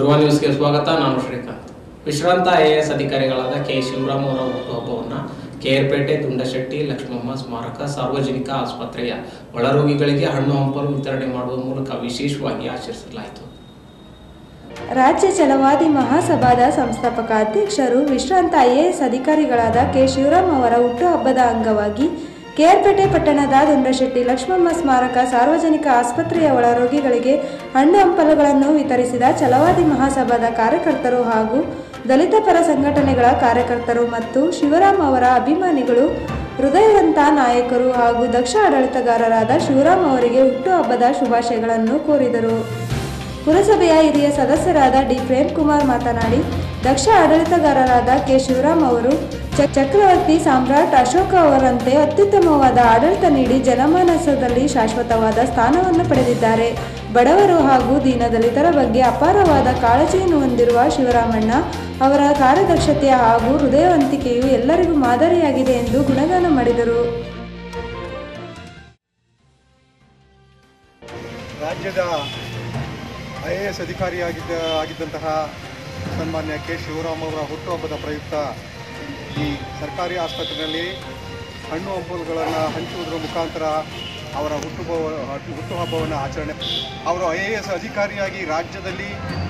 ಧ್ರುವ ನ್ಯೂಸ್ಗೆ ಸ್ವಾಗತ ನಾನು ಶ್ರೀಕಾಂತ್ ವಿಶ್ರಾಂತ ಐ ಎ ಎಸ್ ಅಧಿಕಾರಿಗಳಾದ ಕೆ ಶಿವರಾಮ್ ಅವರ ಹುಟ್ಟುಹಬ್ಬವನ್ನು ಕೇರ್ಪೇಟೆ ದುಂಡಶೆಟ್ಟಿ ಲಕ್ಷ್ಮಮ್ಮ ಸ್ಮಾರಕ ಸಾರ್ವಜನಿಕ ಆಸ್ಪತ್ರೆಯ ಒಳರೋಗಿಗಳಿಗೆ ಹಣ್ಣು ಹಂಪಲು ವಿತರಣೆ ಮಾಡುವ ಮೂಲಕ ವಿಶೇಷವಾಗಿ ಆಚರಿಸಲಾಯಿತು ರಾಜ್ಯ ಛಲವಾದಿ ಮಹಾಸಭಾದ ಸಂಸ್ಥಾಪಕ ಅಧ್ಯಕ್ಷರು ವಿಶ್ರಾಂತ ಐಎಎಸ್ ಅಧಿಕಾರಿಗಳಾದ ಕೆ ಶಿವರಾಮ್ ಅವರ ಹುಟ್ಟುಹಬ್ಬದ ಅಂಗವಾಗಿ ಕೆಆರ್ಪೇಟೆ ಪಟ್ಟಣದ ದುಂಡಶೆಟ್ಟಿ ಲಕ್ಷ್ಮಮ್ಮ ಸ್ಮಾರಕ ಸಾರ್ವಜನಿಕ ಆಸ್ಪತ್ರೆಯ ಒಳ ರೋಗಿಗಳಿಗೆ ಹಣ್ಣು ಹಂಪಲುಗಳನ್ನು ವಿತರಿಸಿದ ಛಲವಾದಿ ಮಹಾಸಭಾದ ಕಾರ್ಯಕರ್ತರು ಹಾಗೂ ದಲಿತ ಪರ ಸಂಘಟನೆಗಳ ಕಾರ್ಯಕರ್ತರು ಮತ್ತು ಶಿವರಾಮ್ ಅವರ ಅಭಿಮಾನಿಗಳು ಹೃದಯವಂತ ನಾಯಕರು ಹಾಗೂ ದಕ್ಷ ಆಡಳಿತಗಾರರಾದ ಶಿವರಾಮ್ ಅವರಿಗೆ ಹುಟ್ಟುಹಬ್ಬದ ಶುಭಾಶಯಗಳನ್ನು ಕೋರಿದರು ಪುರಸಭೆಯ ಹಿರಿಯ ಸದಸ್ಯರಾದ ಡಿ ಪ್ರೇಮ್ ಕುಮಾರ್ ಮಾತನಾಡಿ ದಕ್ಷ ಆಡಳಿತಗಾರರಾದ ಕೆ ಶಿವರಾಮ್ ಅವರು ಚ- ಚಕ್ರವರ್ತಿ ಸಾಮ್ರಾಟ್ ಅಶೋಕ ಅವರಂತೆ ಅತ್ಯುತ್ತಮವಾದ ಆಡಳಿತ ನೀಡಿ ಜನಮಾನಸದಲ್ಲಿ ಶಾಶ್ವತವಾದ ಸ್ಥಾನವನ್ನು ಪಡೆದಿದ್ದಾರೆ ಬಡವರು ಹಾಗೂ ದೀನದಲಿತರ ಬಗ್ಗೆ ಅಪಾರವಾದ ಕಾಳಜಿಯನ್ನು ಹೊಂದಿರುವ ಶಿವರಾಮಣ್ಣ ಅವರ ಕಾರ್ಯದಕ್ಷತೆ ಹಾಗೂ ಹೃದಯವಂತಿಕೆಯು ಎಲ್ಲರಿಗೂ ಮಾದರಿಯಾಗಿದೆ ಎಂದು ಗುಣಗಾನ ಮಾಡಿದರು ರಾಜ್ಯದ ಐ ಎ ಎಸ್ ಅಧಿಕಾರಿಯಾಗಿದ್ದ ಆಗಿದ್ದಂತಹ ಸನ್ಮಾನ್ಯ ಕೆ ಶಿವರಾಮ್ ಅವರ ಹುಟ್ಟುಹಬ್ಬದ ಪ್ರಯುಕ್ತ ಈ ಸರ್ಕಾರಿ ಆಸ್ಪತ್ರೆಯಲ್ಲಿ ಹಣ್ಣು ಹಂಪಲುಗಳನ್ನು ಹಂಚುವುದರ ಮುಖಾಂತರ ಅವರ ಹುಟ್ಟುಹಬ್ಬ ಹುಟ್ಟುಹಬ್ಬವನ್ನು ಆಚರಣೆ ಅವರು ಐ ಎ ಎಸ್ ಅಧಿಕಾರಿಯಾಗಿ ರಾಜ್ಯದಲ್ಲಿ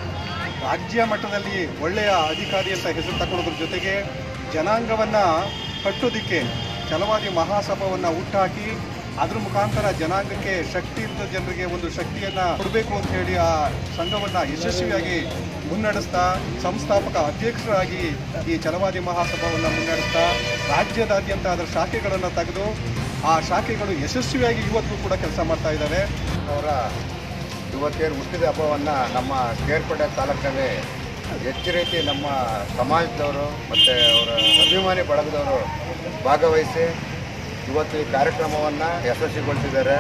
ರಾಜ್ಯ ಮಟ್ಟದಲ್ಲಿ ಒಳ್ಳೆಯ ಅಧಿಕಾರಿ ಅಂತ ಹೆಸರು ತಗೊಳ್ಳೋದ್ರ ಜೊತೆಗೆ ಜನಾಂಗವನ್ನು ಕಟ್ಟೋದಿಕ್ಕೆ ಛಲವಾದಿ ಮಹಾಸಭಾವನ್ನು ಹುಟ್ಟಾಕಿ ಅದ್ರ ಮುಖಾಂತರ ಜನಾಂಗಕ್ಕೆ ಶಕ್ತಿ ಇದ್ದ ಜನರಿಗೆ ಒಂದು ಶಕ್ತಿಯನ್ನು ಕೊಡಬೇಕು ಅಂತ ಹೇಳಿ ಆ ಸಂಘವನ್ನು ಯಶಸ್ವಿಯಾಗಿ ಮುನ್ನಡೆಸ್ತಾ ಸಂಸ್ಥಾಪಕ ಅಧ್ಯಕ್ಷರಾಗಿ ಈ ಛಲವಾದಿ ಮಹಾಸಭಾವನ್ನು ಮುನ್ನಡೆಸ್ತಾ ರಾಜ್ಯದಾದ್ಯಂತ ಅದರ ಶಾಖೆಗಳನ್ನು ತೆಗೆದು ಆ ಶಾಖೆಗಳು ಯಶಸ್ವಿಯಾಗಿ ಇವತ್ತು ಕೂಡ ಕೆಲಸ ಮಾಡ್ತಾ ಇದ್ದಾರೆ ಅವರ ಯುವತಿಯರು ಹುಟ್ಟಿದ ಹಬ್ಬವನ್ನು ನಮ್ಮ ಕೇರ್ಪೇಟೆ ತಾಲೂಕಿನಲ್ಲಿ ಹೆಚ್ಚು ರೀತಿ ನಮ್ಮ ಸಮಾಜದವರು ಮತ್ತು ಅವರ ಅಭಿಮಾನಿ ಬಳಗದವರು ಭಾಗವಹಿಸಿ ಇವತ್ತು ಈ ಕಾರ್ಯಕ್ರಮವನ್ನು ಯಶಸ್ವಿಗೊಳಿಸಿದ್ದಾರೆ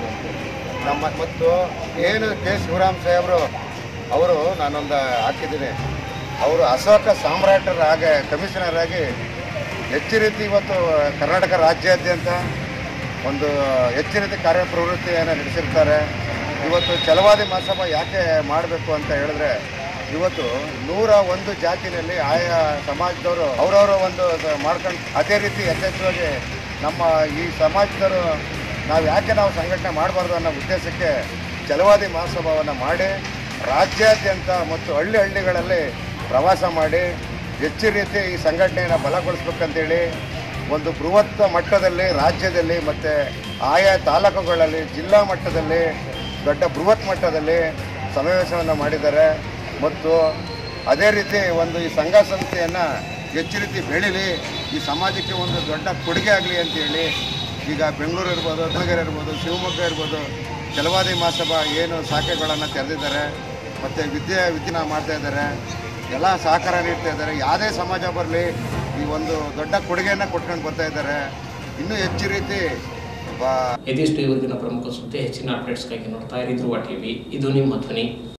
ನಮ್ಮ ಮತ್ತು ಏನು ಕೆ ಶಿವರಾಮ್ ಸಾಹೇಬರು ಅವರು ನಾನೊಂದು ಹಾಕಿದ್ದೀನಿ ಅವರು ಅಶೋಕ ಸಾಮ್ರಾಟರಾಗ ಕಮಿಷನರ್ ಆಗಿ ಹೆಚ್ಚು ರೀತಿ ಇವತ್ತು ಕರ್ನಾಟಕ ರಾಜ್ಯಾದ್ಯಂತ ಒಂದು ಹೆಚ್ಚು ರೀತಿ ಕಾರ್ಯಪ್ರವೃತ್ತಿಯನ್ನು ನಡೆಸಿರ್ತಾರೆ ಇವತ್ತು ಛಲವಾದಿ ಮಹಾಸಭಾ ಯಾಕೆ ಮಾಡಬೇಕು ಅಂತ ಹೇಳಿದ್ರೆ ಇವತ್ತು ನೂರ ಒಂದು ಜಾತಿನಲ್ಲಿ ಆಯಾ ಸಮಾಜದವರು ಅವರವರ ಒಂದು ಸ- ಮಾಡ್ಕೊಂಡು ಅದೇ ರೀತಿ ಯಥೇಚ್ಛವಾಗಿ ನಮ್ಮ ಈ ಸಮಾಜದವರು ನಾವು ಯಾಕೆ ನಾವು ಸಂಘಟನೆ ಮಾಡಬಾರ್ದು ಅನ್ನೋ ಉದ್ದೇಶಕ್ಕೆ ಛಲವಾದಿ ಮಹಾಸಭಾವನ್ನು ಮಾಡಿ ರಾಜ್ಯಾದ್ಯಂತ ಮತ್ತು ಹಳ್ಳಿ ಹಳ್ಳಿಗಳಲ್ಲಿ ಪ್ರವಾಸ ಮಾಡಿ ಹೆಚ್ಚು ರೀತಿ ಈ ಸಂಘಟನೆಯನ್ನು ಬಲಗೊಳಿಸ್ಬೇಕಂತೇಳಿ ಒಂದು ಬೃಹತ್ ಮಟ್ಟದಲ್ಲಿ ರಾಜ್ಯದಲ್ಲಿ ಮತ್ತು ಆಯಾ ತಾಲೂಕುಗಳಲ್ಲಿ ಜಿಲ್ಲಾ ಮಟ್ಟದಲ್ಲಿ ದೊಡ್ಡ ಬೃಹತ್ ಮಟ್ಟದಲ್ಲಿ ಸಮಾವೇಶವನ್ನು ಮಾಡಿದ್ದಾರೆ ಮತ್ತು ಅದೇ ರೀತಿ ಒಂದು ಈ ಸಂಘ ಸಂಸ್ಥೆಯನ್ನು ಹೆಚ್ಚು ರೀತಿ ಬೆಳೀಲಿ ಈ ಸಮಾಜಕ್ಕೆ ಒಂದು ದೊಡ್ಡ ಕೊಡುಗೆ ಆಗಲಿ ಅಂತೇಳಿ ಈಗ ಬೆಂಗಳೂರು ಇರ್ಬೋದು ದಾವಣಗೆರೆ ಇರ್ಬೋದು ಶಿವಮೊಗ್ಗ ಇರ್ಬೋದು ಜಲವಾದಿ ಮಹಾಸಭಾ ಏನು ಶಾಖೆಗಳನ್ನು ತೆರೆದಿದ್ದಾರೆ ಮತ್ತು ವಿದ್ಯೆ ವಿದ್ಯೆನ ಮಾಡ್ತಾ ಇದ್ದಾರೆ ಎಲ್ಲ ಸಹಕಾರ ನೀಡ್ತಾ ಇದ್ದಾರೆ ಯಾವುದೇ ಸಮಾಜ ಬರಲಿ ಈ ಒಂದು ದೊಡ್ಡ ಕೊಡುಗೆಯನ್ನು ಕೊಟ್ಕೊಂಡು ಬರ್ತಾ ಇದ್ದಾರೆ ಇನ್ನೂ ಹೆಚ್ಚು ರೀತಿ ಬಾ ಇದಿಷ್ಟು ಇವತ್ತಿನ ಪ್ರಮುಖ ಸುದ್ದಿ ಹೆಚ್ಚಿನ ಅಪ್ಡೇಟ್ಸ್ಗಾಗಿ ನೋಡ್ತಾ ಇರಿ ಧ್ರುವ ಟಿವಿ ಇದು ನಿಮ್ಮ ಧ್ವನಿ